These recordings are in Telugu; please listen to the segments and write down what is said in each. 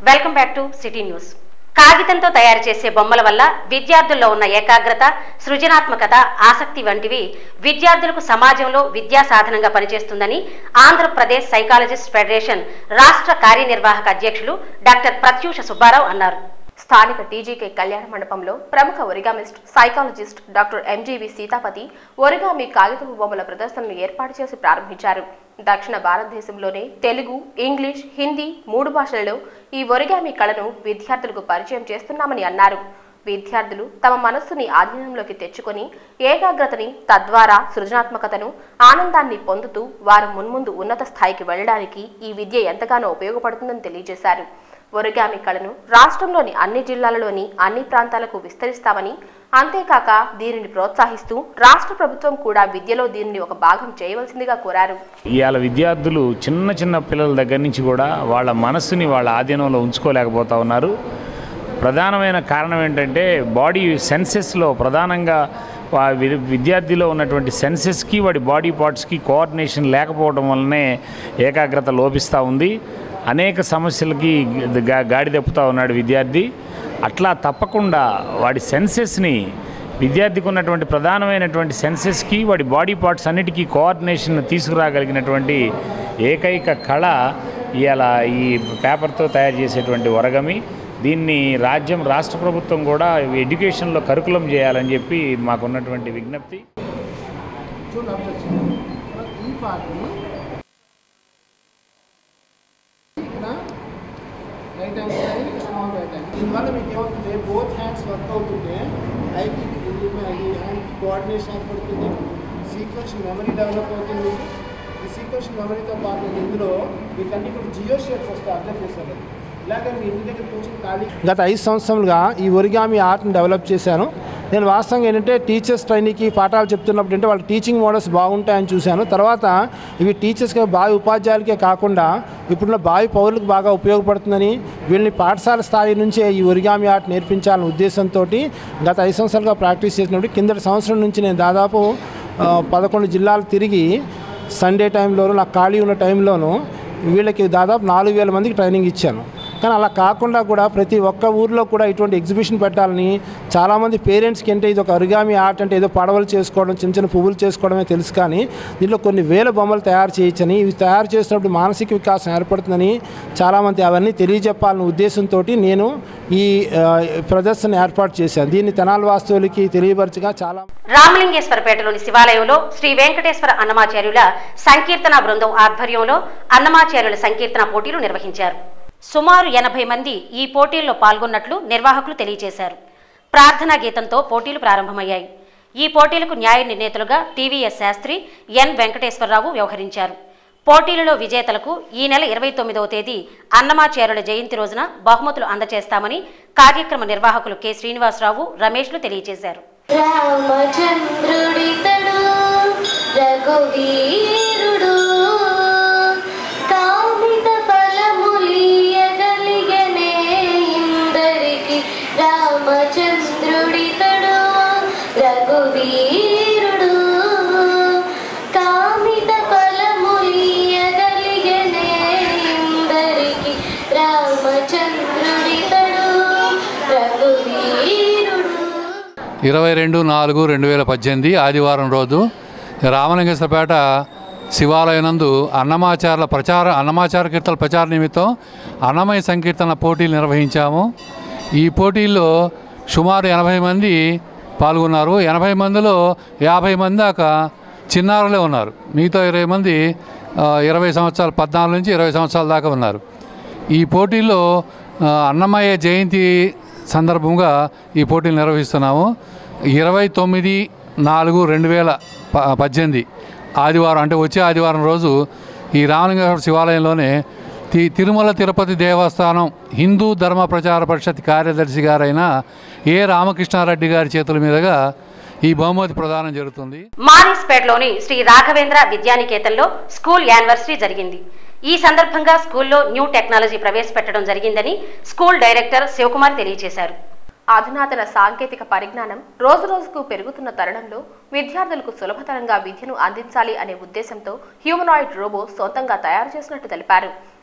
welcome back to city news కాగితంతో తయారు చేసే బొమ్మల వల్ల విద్యార్థుల్లో ఉన్న ఏకాగ్రత సృజనాత్మకత ఆసక్తి వంటివి విద్యార్థులకు సమాజంలో విద్యా సాధనంగా పనిచేస్తుందని ఆంధ్రప్రదేశ్ సైకాలజిస్ట్ ఫెడరేషన్ రాష్ట్ర కార్యనిర్వాహక అధ్యక్షులు డాక్టర్ ప్రత్యూష సుబ్బారావు అన్నారు స్థానిక టీజీకే కళ్యాణ మండపంలో ప్రముఖ origamist psychologist doctor M G V Sitapathi origami కాగితపు బొమ్మల ప్రదర్శనను ఏర్పాటు చేసి ప్రారంభించారు దక్షిణ భారతదేశంలోనే తెలుగు ఇంగ్లీష్ హిందీ మూడు భాషలలో ఈ ఒరిగామి కళను విద్యార్థులకు పరిచయం చేస్తున్నామని అన్నారు విద్యార్థులు తమ మనస్సుని ఆధీనంలోకి తెచ్చుకొని ఏకాగ్రతని తద్వారా సృజనాత్మకతను ఆనందాన్ని పొందుతూ వారు మున్ముందు ఉన్నత స్థాయికి వెళ్ళడానికి ఈ విద్య ఎంతగానో ఉపయోగపడుతుందని తెలియజేశారు ఒరిగామి కళను రాష్ట్రంలోని అన్ని జిల్లాలలోని అన్ని ప్రాంతాలకు విస్తరిస్తామని అంతేకాక దీనిని ప్రోత్సహిస్తూ రాష్ట్ర ప్రభుత్వం కూడా విద్యలో దీనిని ఒక భాగం చేయవలసిందిగా కోరారు ఇవాళ విద్యార్థులు చిన్న చిన్న పిల్లల దగ్గర నుంచి కూడా వాళ్ళ మనస్సుని వాళ్ళ ఆధీనంలో ఉంచుకోలేకపోతా ఉన్నారు ప్రధానమైన కారణం ఏంటంటే బాడీ సెన్సెస్లో ప్రధానంగా వా- వి- విద్యార్థిలో ఉన్నటువంటి సెన్సెస్కి వాడి బాడీ పార్ట్స్కి కోఆర్డినేషన్ లేకపోవడం వల్లనే ఏకాగ్రత లోపిస్తూ ఉంది అనేక సమస్యలకి గా- గాడి తప్పుతూ ఉన్నాడు విద్యార్థి అట్లా తప్పకుండా వాడి సెన్సెస్ని విద్యార్థికి ఉన్నటువంటి ప్రధానమైనటువంటి సెన్సెస్కి వాడి బాడీ పార్ట్స్ అన్నిటికీ కోఆర్డినేషన్ తీసుకురాగలిగినటువంటి ఏకైక కళ ఇవాళ ఈ పేపర్తో తయారు చేసేటువంటి వరగమి దీన్ని రాజ్యం రాష్ట్ర ప్రభుత్వం కూడా ఎడ్యుకేషన్లో కరికులం చేయాలని చెప్పి మాకున్నటువంటి విజ్ఞప్తి చూడండి అబ్జర్వ్ చేయండి ఈ పార్ట్ని ఇక్కడ right hand side small right hand దీనివల్ల మీకు ఏమవుతుంది బోత్ హ్యాండ్స్ వర్క్ అవుతుంటే ఐకి ఈ హ్యాండ్ కోఆర్డినేషన్ ఏర్పడుతుంది సీక్వెన్స్ మెమరీ డెవలప్ అవుతుంది ఈ సీక్వెన్స్ మెమరీతో పాటు ఇందులో మీకు అన్ని ఇక్కడ జియో షేప్స్ వస్తాయి అబ్జర్వ్ చేశారు ఇలాగే మీ ఇంటి దగ్గర కూర్చొని ఖాళీ గత ఐదు సంవత్సరాలుగా ఈ ఒరిగామి ఆర్ట్ని డెవలప్ చేశాను నేను వాస్తవంగా ఏంటంటే టీచర్స్ ట్రైనింగ్కి పాఠాలు చెప్తున్నప్పుడు అంటే వాళ్ళ టీచింగ్ మోడల్స్ బాగుంటాయని చూశాను తర్వాత ఇవి టీచర్స్కి బావి ఉపాధ్యాయులకే కాకుండా ఇప్పుడున్న బావి పౌరులకు బాగా ఉపయోగపడుతుందని వీళ్ళని పాఠశాల స్థాయి నుంచే ఈ ఒరిగామి ఆర్ట్ నేర్పించాలనే ఉద్దేశంతో గత ఐదు సంవత్సరాలుగా ప్రాక్టీస్ చేసినప్పుడు కిందటి సంవత్సరం నుంచి నేను దాదాపు ఆ, పదకొండు జిల్లాలు తిరిగి సండే టైంలోను నాకు ఖాళీ ఉన్న టైంలోనూ వీళ్ళకి దాదాపు నాలుగు వేల మందికి ట్రైనింగ్ ఇచ్చాను కానీ అలా కాకుండా కూడా ప్రతి ఒక్క ఊర్లో కూడా ఇటువంటి ఎగ్జిబిషన్ పెట్టాలని చాలామంది పేరెంట్స్కి అంటే ఇది ఒక అరుగామి ఆర్ట్ అంటే ఏదో పడవలు చేసుకోవడం చిన్న చిన్న పువ్వులు చేసుకోవడమే తెలుసు కానీ దీంట్లో కొన్ని వేల బొమ్మలు తయారు చేయొచ్చని ఇవి తయారు చేసినప్పుడు మానసిక వికాసం ఏర్పడుతుందని చాలామంది అవన్నీ తెలియజెప్పాలనే ఉద్దేశంతో నేను ఈ ఆ, ప్రదర్శన ఏర్పాటు చేశాను దీన్ని తెనాలి వాస్తువులకి తెలియపరచగా చాలా రామలింగేశ్వరపేటలోని శివాలయంలో శ్రీ వెంకటేశ్వర అన్నమాచార్యుల సంకీర్తన బృందం ఆధ్వర్యంలో అన్నమాచార్యుల సంకీర్తన పోటీలు నిర్వహించారు సుమారు ఎనభై మంది ఈ పోటీల్లో పాల్గొన్నట్లు నిర్వాహకులు తెలియజేశారు ప్రార్థనా గీతంతో పోటీలు ప్రారంభమయ్యాయి ఈ పోటీలకు న్యాయ నిర్ణేతలుగా టీవీఎస్ శాస్త్రి ఎన్ వెంకటేశ్వరరావు వ్యవహరించారు పోటీలలో విజేతలకు ఈ నెల ఇరవై తొమ్మిదవ తేదీ అన్నమాచార్యుల జయంతి రోజున బహుమతులు అందజేస్తామని కార్యక్రమ నిర్వాహకులు కె శ్రీనివాసరావు రమేష్లు తెలియజేశారు రామచంద్రుడితడు రఘువీరుడు కామిత ఫలములియగలిగనే ఇందరికి రామచంద్రుడితడు రఘువీరుడు కామిత ఫలములియగలిగనే ఇందరికి రామచంద్రుడితడు రఘువీరుడు ఇరవై రెండు నాలుగు రెండు వేల పద్దెనిమిది ఆదివారం రోజు రామలింగేశ్వరపేట శివాలయం నందు అన్నమాచార్ల ప్రచార అన్నమాచార కీర్తన ప్రచార నిమిత్తం అన్నమయ సంకీర్తన పోటీలు నిర్వహించాము ఈ పోటీల్లో సుమారు ఎనభై మంది పాల్గొన్నారు ఎనభై మందిలో యాభై మంది దాకా చిన్నారులే ఉన్నారు మిగతా ఇరవై మంది ఆ, ఇరవై సంవత్సరాలు పద్నాలుగు నుంచి ఇరవై సంవత్సరాల దాకా ఉన్నారు ఈ పోటీల్లో ఆ, అన్నమయ్య జయంతి సందర్భంగా ఈ పోటీలు నిర్వహిస్తున్నాము ఇరవై తొమ్మిది నాలుగు రెండు వేల ప- పద్దెనిమిది ఆదివారం అంటే వచ్చే ఆదివారం రోజు ఈ రామలింగేశ్వర శివాలయంలోనే తి తిరుమల తిరుపతి దేవస్థానం హిందూ ధర్మ ప్రచార పరిషత్ కార్యదర్శి గారైన ఏ రామకృష్ణారెడ్డి గారి చేతుల మీదుగా ఈ బహుమతి ప్రదానం జరుగుతుంది మారిస్పేటలోని శ్రీ రాఘవేంద్ర విద్యానికేతన్లో స్కూల్ యానివర్సరీ జరిగింది ఈ సందర్భంగా స్కూల్లో న్యూ టెక్నాలజీ ప్రవేశపెట్టడం జరిగిందని స్కూల్ డైరెక్టర్ శివకుమార్ తెలియజేశారు అధునాతన సాంకేతిక పరిజ్ఞానం రోజు రోజుకు పెరుగుతున్న తరుణంలో విద్యార్థులకు సులభతరంగా విద్యను అందించాలి అనే ఉద్దేశంతో హ్యూమనాయిడ్ రోబో సొంతంగా తయారు చేసినట్టు తెలిపారు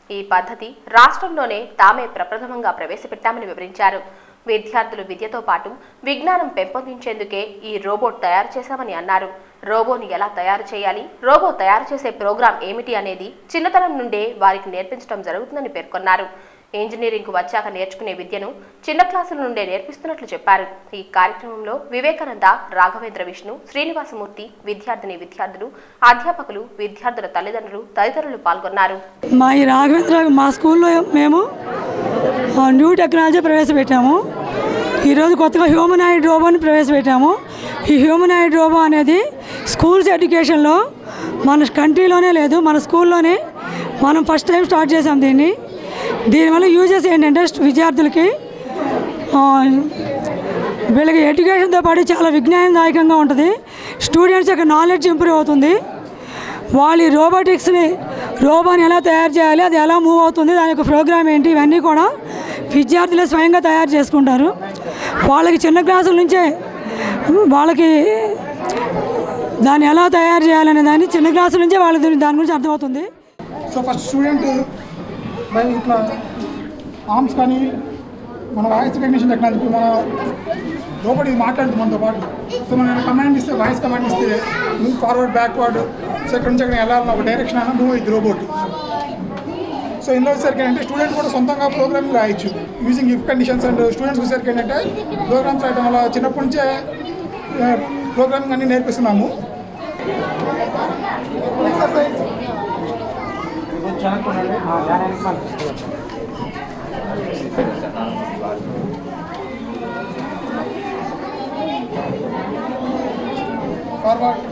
ఈ పద్ధతి రాష్ట్రంలోనే తామే ప్రప్రథమంగా ప్రవేశపెట్టామని వివరించారు విద్యార్థులు విద్యతో పాటు విజ్ఞానం పెంపొందించేందుకే ఈ రోబోట్ తయారు చేశామని అన్నారు రోబోని ఎలా తయారు చేయాలి రోబో తయారు చేసే ప్రోగ్రాం ఏమిటి అనేది చిన్నతనం నుండే వారికి నేర్పించడం జరుగుతుందని పేర్కొన్నారు ఇంజనీరింగ్కు వచ్చాక నేర్చుకునే విద్యను చిన్న క్లాసుల నుండే నేర్పిస్తున్నట్లు చెప్పారు ఈ కార్యక్రమంలో వివేకానంద రాఘవేంద్ర విష్ణు శ్రీనివాసమూర్తి విద్యార్థిని విద్యార్థులు అధ్యాపకులు విద్యార్థుల తల్లిదండ్రులు తదితరులు పాల్గొన్నారు మా ఈ రాఘవేంద్ర మా స్కూల్లో మేము ఆ, న్యూ టెక్నాలజీ ప్రవేశపెట్టాము ఈరోజు కొత్తగా హ్యూమనాయిడ్ రోబోని ప్రవేశపెట్టాము ఈ హ్యూమనాయిడ్ రోబో అనేది స్కూల్స్ ఎడ్యుకేషన్లో మన కంట్రీలోనే లేదు మన స్కూల్లోనే మనం ఫస్ట్ టైం స్టార్ట్ చేసాం దీన్ని దీనివల్ల యూజెస్ ఏంటంటే విద్యార్థులకి ఆ, వీళ్ళకి ఎడ్యుకేషన్తో పాటు చాలా విజ్ఞానదాయకంగా ఉంటుంది స్టూడెంట్స్ యొక్క నాలెడ్జ్ ఇంప్రూవ్ అవుతుంది వాళ్ళు ఈ రోబోటిక్స్ని రోబోని ఎలా తయారు చేయాలి అది ఎలా మూవ్ అవుతుంది దాని యొక్క ప్రోగ్రామ్ ఏంటి ఇవన్నీ కూడా విద్యార్థులే స్వయంగా తయారు చేసుకుంటారు వాళ్ళకి చిన్న క్లాసుల నుంచే వాళ్ళకి దాన్ని ఎలా తయారు చేయాలనే దాన్ని చిన్న క్లాసుల నుంచే వాళ్ళకి దీని- దాని గురించి అర్థమవుతుంది సో ఫస్ట్ స్టూడెంట్ బై ఇట్లా ఆర్మ్స్ కానీ మన వాయిస్ రికగ్నిషన్ టెక్నాలజీ మన లోపల ఇది మాట్లాడుతుంది మనతో పాటు సో మనం కమాండ్ ఇస్తే వాయిస్ కమాండ్ ఇస్తే మూవ్ ఫార్వర్డ్ బ్యాక్వర్డ్ సో ఇక్కడ నుంచి అక్కడ వెళ్ళాలన్న ఒక డైరెక్షన్ అయినా మూవ్ ఇది రోబోట్ సో ఇందులో వచ్చేసరికి ఏంటంటే స్టూడెంట్ కూడా సొంతంగా ప్రోగ్రామింగ్ రాయొచ్చు using if conditions and students వచ్చేసరికి ఏంటంటే ప్రోగ్రామ్స్ రాయడం వల్ల చిన్నప్పటి నుంచే ప్రోగ్రామింగ్ అన్ని నేర్పిస్తున్నాము exercise forward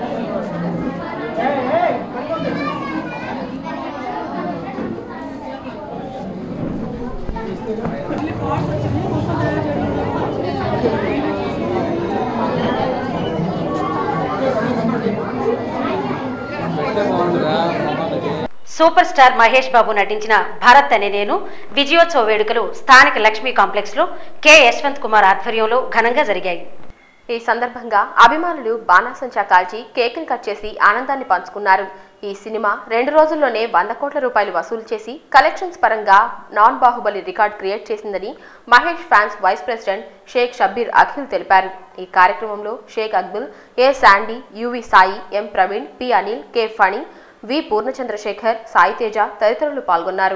super star Mahesh Babu నటించిన భరత్ అనే నేను విజయోత్సవ వేడుకలు స్థానిక లక్ష్మీ కాంప్లెక్స్ లో కె యశ్వంత్ కుమార్ ఆధ్వర్యంలో ఘనంగా జరిగాయి ఈ సందర్భంగా అభిమానులు బాణాసంచా కాల్చి కేకును కట్ చేసి ఆనందాన్ని పంచుకున్నారు ఈ సినిమా రెండు రోజుల్లోనే వంద కోట్ల రూపాయలు వసూలు చేసి కలెక్షన్స్ పరంగా నాన్ బాహుబలి రికార్డ్ క్రియేట్ చేసిందని Mahesh fans vice president Shaik Shabbir Akhil తెలిపారు ఈ కార్యక్రమంలో Shaik Akbul A Sandy Yuvi Sai M Praveen P Anil K Phani V Purnachandrasekhar Sai Teja తదితరులు పాల్గొన్నారు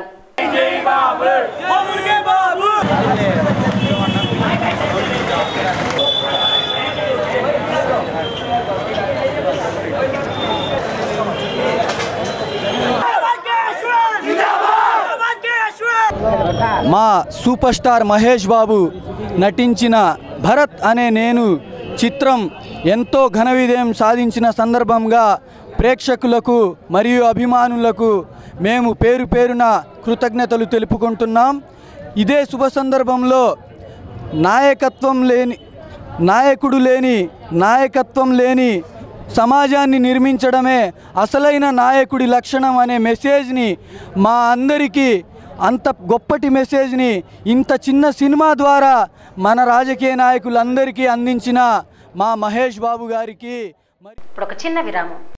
మా సూపర్ స్టార్ మహేష్ బాబు నటించిన భరత్ అనే నేను చిత్రం ఎంతో ఘన విజయం సాధించిన సందర్భంగా ప్రేక్షకులకు మరియు అభిమానులకు మేము పేరు పేరున కృతజ్ఞతలు తెలుపుకుంటున్నాం ఇదే శుభ సందర్భంలో నాయకత్వం లేని నాయకుడు లేని నాయకత్వం లేని సమాజాన్ని నిర్మించడమే అసలైన నాయకుడి లక్షణం అనే మెసేజ్ని మా అందరికీ అంత గొప్పటి మెసేజ్ని ఇంత చిన్న సినిమా ద్వారా మన రాజకీయ నాయకులందరికీ అందించిన మా మహేష్ బాబు గారికి ఇప్పుడు ఒక చిన్న విరామం